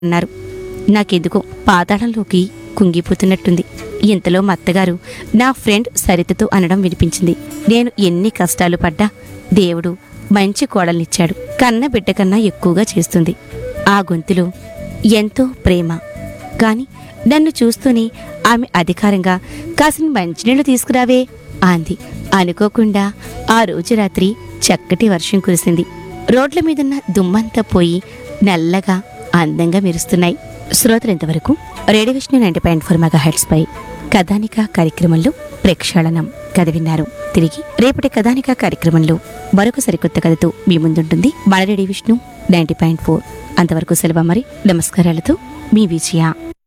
అన్నారు నాకెందుకో పాతాళంలోకి కుంగిపోతున్నట్టుంది ఇంతలో మా అత్తగారు నా ఫ్రెండ్ సరితతో అనడం వినిపించింది నేను ఎన్ని కష్టాలు పడ్డా దేవుడు మంచి కోడల్నిచ్చాడు కన్న బిడ్డ కన్నా ఎక్కువగా చేస్తుంది ఆ గొంతులో ఎంతో ప్రేమ కాని నన్ను చూస్తూనే ఆమె అధికారంగా కాసిన మంచినీళ్లు తీసుకురావే అంది అనుకోకుండా ఆ రోజు రాత్రి చక్కటి వర్షం కురిసింది రోడ్ల మీదున్న దుమ్మంతా పోయి నల్లగా అందంగా మెరుస్తున్నాయి శ్రోతలు ఇంతవరకు radio Vishnu ninety point four megahertz పై కథానిక కార్యక్రమంలో ప్రక్షాళనం కథ విన్నారు తిరిగి రేపటి కథానిక కార్యక్రమంలో మరొక సరికొత్త కథతో మీ ముందుంటుంది మన radio Vishnu ninety point four అంతవరకు సెలవు మరి నమస్కారాలతో మీ విజయ